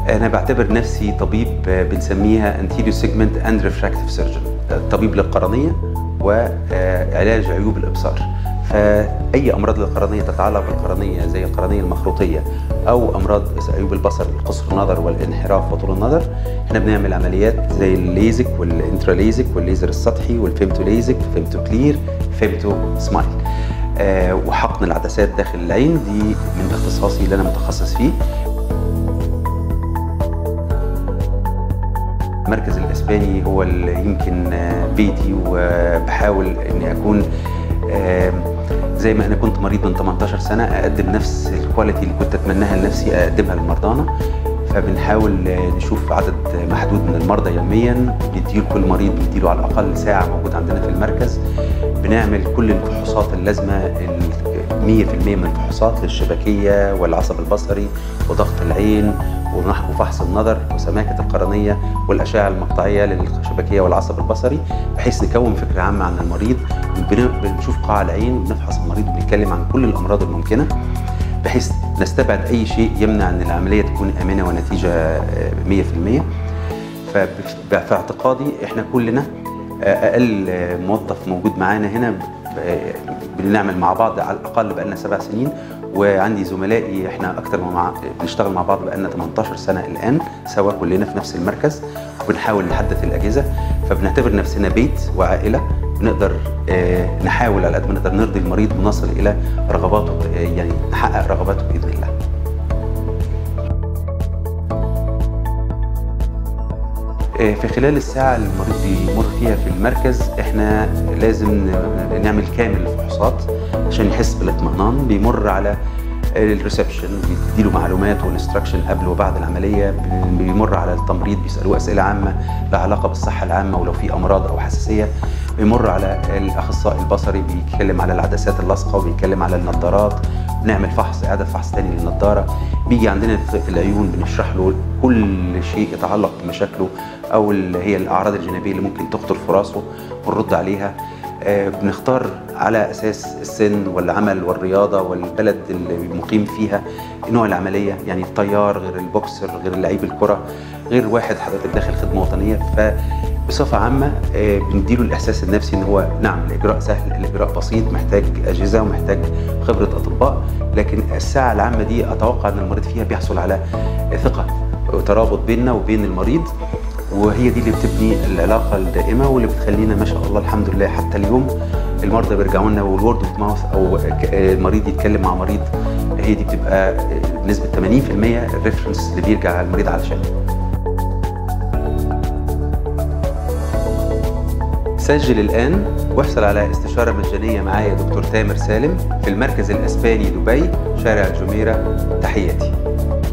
انا بعتبر نفسي طبيب بنسميها anterior segment and refractive surgeon طبيب للقرنيه وعلاج عيوب الابصار فاي امراض القرنيه تتعلق بالقرنيه زي القرنيه المخروطيه او امراض عيوب البصر قصر النظر والانحراف وطول النظر احنا بنعمل عمليات زي الليزك والانتراليزك والليزر السطحي والفيمتو ليزك فيمتو كلير فيمتو سمايل آه وحقن العدسات داخل العين دي من اختصاصي اللي انا متخصص فيه المركز الاسباني هو اللي يمكن بيتي وبحاول اني اكون زي ما انا كنت مريض من 18 سنه اقدم نفس الكواليتي اللي كنت اتمناها لنفسي اقدمها لمرضانا فبنحاول نشوف عدد محدود من المرضى يوميا بنديله كل مريض بنديله على الاقل ساعه موجود عندنا في المركز بنعمل كل الفحوصات اللازمه 100% من الفحوصات للشبكيه والعصب البصري وضغط العين وفحص النظر وسماكه القرنيه والاشعه المقطعيه للشبكيه والعصب البصري بحيث نكون فكره عامه عن المريض بنشوف قاع العين وبنفحص المريض وبنتكلم عن كل الامراض الممكنه بحيث نستبعد اي شيء يمنع ان العمليه تكون امنه ونتيجه 100% ففي اعتقادي احنا كلنا اقل موظف موجود معانا هنا بنعمل مع بعض على الاقل بقالنا سبع سنين وعندي زملائي احنا اكتر مع بنشتغل مع بعض بقالنا 18 سنه الان سوا كلنا في نفس المركز وبنحاول نحدث الاجهزه فبنعتبر نفسنا بيت وعائله بنقدر اه نحاول على قد ما نقدر نرضي المريض ونصل الى رغباته اه يعني نحقق رغباته باذن الله. في خلال الساعة اللي المريض بيمر فيها في المركز احنا لازم نعمل كامل الفحوصات عشان يحس بالاطمئنان بيمر على الريسبشن بيديله معلومات والانستراكشن قبل وبعد العملية بيمر على التمريض بيسألوه أسئلة عامة لها علاقة بالصحة العامة ولو في أمراض أو حساسية بيمر على الأخصائي البصري بيتكلم على العدسات اللاصقة وبيتكلم على النظارات بنعمل فحص إعادة فحص تاني للنظارة بيجي عندنا في العيون بنشرح له كل شيء يتعلق بمشاكله أو اللي هي الأعراض الجانبية اللي ممكن تخطر في راسه ونرد عليها آه بنختار على اساس السن والعمل والرياضه والبلد اللي مقيم فيها نوع العمليه يعني الطيار غير البوكسر غير لعيب الكره غير واحد حضرتك داخل خدمه وطنيه فبصفه عامه آه بنديله الاحساس النفسي ان هو نعم الاجراء سهل الاجراء بسيط محتاج اجهزه ومحتاج خبره اطباء لكن الساعه العامه دي اتوقع ان المريض فيها بيحصل على ثقه وترابط بيننا وبين المريض وهي دي اللي بتبني العلاقه الدائمه واللي بتخلينا ما شاء الله الحمد لله حتى اليوم المرضى بيرجعوا لنا والورد اوف ماوث او المريض يتكلم مع مريض هي دي بتبقى بنسبه 80% الريفرنس اللي بيرجع المريض علشان سجل الآن واحصل على استشارة مجانية معايا دكتور تامر سالم في المركز الأسباني دبي شارع الجميرة تحياتي